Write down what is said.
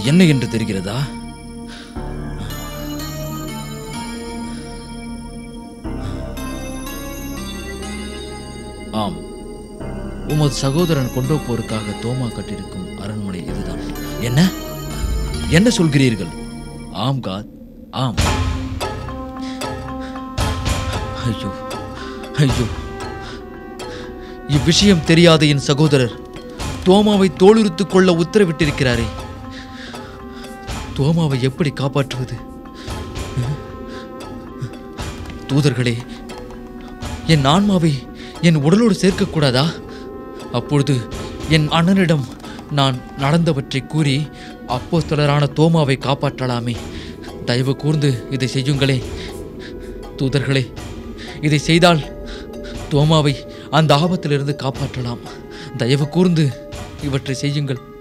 என்ன என்று தெரிகிறதா ஆம் உமது சகோதரன் கொண்டு போருக்காக தோமா கட்டியிருக்கும் அரண்மனை இதுதான் என்ன என்ன சொல்கிறீர்கள் ஆம் காத் ஆம் ஐயோ ஐயோ இவ்விஷயம் தெரியாத என் சகோதரர் தோமாவை தோலுரித்துக் கொள்ள உத்தரவிட்டிருக்கிறாரே தோமாவை எப்படி காப்பாற்றுவது தூதர்களே என் ஆன்மாவை என் உடலோடு சேர்க்கக்கூடாதா அப்பொழுது என் அண்ணனிடம் நான் நடந்தவற்றை கூறி அப்போஸ்தலரான தோமாவை காப்பாற்றலாமே தயவு கூர்ந்து இதை செய்யுங்களே தூதர்களே இதை செய்தால் தோமாவை அந்த ஆபத்திலிருந்து காப்பாற்றலாம் தயவு கூர்ந்து இவற்றை செய்யுங்கள்